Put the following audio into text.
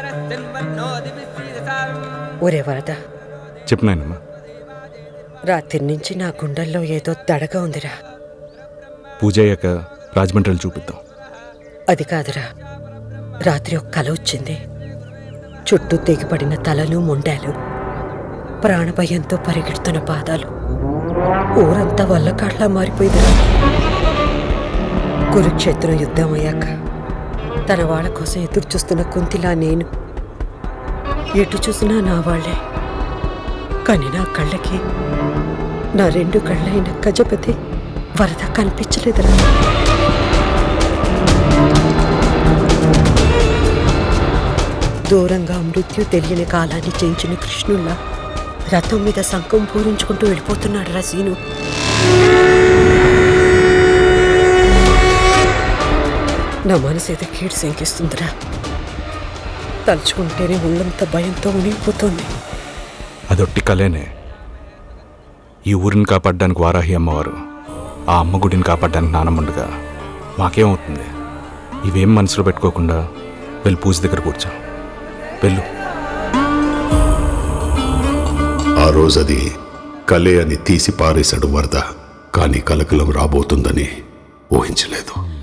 ఒరే వరద చెప్పు నాయనమ్మా రాత్రి నుంచి నా గుండెల్లో ఏదో దడగా ఉందిరా పూజ అయ్యాక రాజమండ్రిలో చూపిద్దాం అది కాదురా రాత్రి ఒక కల వచ్చింది చుట్టూ తెగిపడిన తలలు మొండాలు ప్రాణభయంతో పరిగెడుతున్న పాదాలు ఊరంతా వల్ల కాట్లా మారిపోయిందిరా కురుక్షేత్రం యుద్ధం అయ్యాక తన వాళ్ళ కోసం ఎదురు చూస్తున్న కుంతిలా నేను ఎటు చూసినా నా వాళ్ళే కానీ నా కళ్ళకి నా రెండు కళ్ళైన గజపతి వరద కనిపించలేదురా దూరంగా మృత్యు తెలియని కాలాన్ని జయించిన కృష్ణుల్లా రథం మీద శంఖం పూరించుకుంటూ వెళ్ళిపోతున్నాడు రా సీను నా మనసు ఏదో కీడు శంకిస్తుందిరా తలుచుకుంటేనే ఒళ్ళంతా భయంతో ఉనిగిపోతుంది అదొట్టి కలేనే ఈ ఊరిని కాపాడడానికి వారాహి అమ్మవారు ఆ అమ్మ గుడిని కాపాడడానికి నానమ్మండగా మాకేమవుతుంది ఇవేం మనసులో పెట్టుకోకుండా వెళ్ళి పూజ దగ్గర కూర్చో వెళ్ళు ఆ రోజది కలే అని తీసి పారేశాడు వరద కానీ కలకలం రాబోతుందని ఊహించలేదు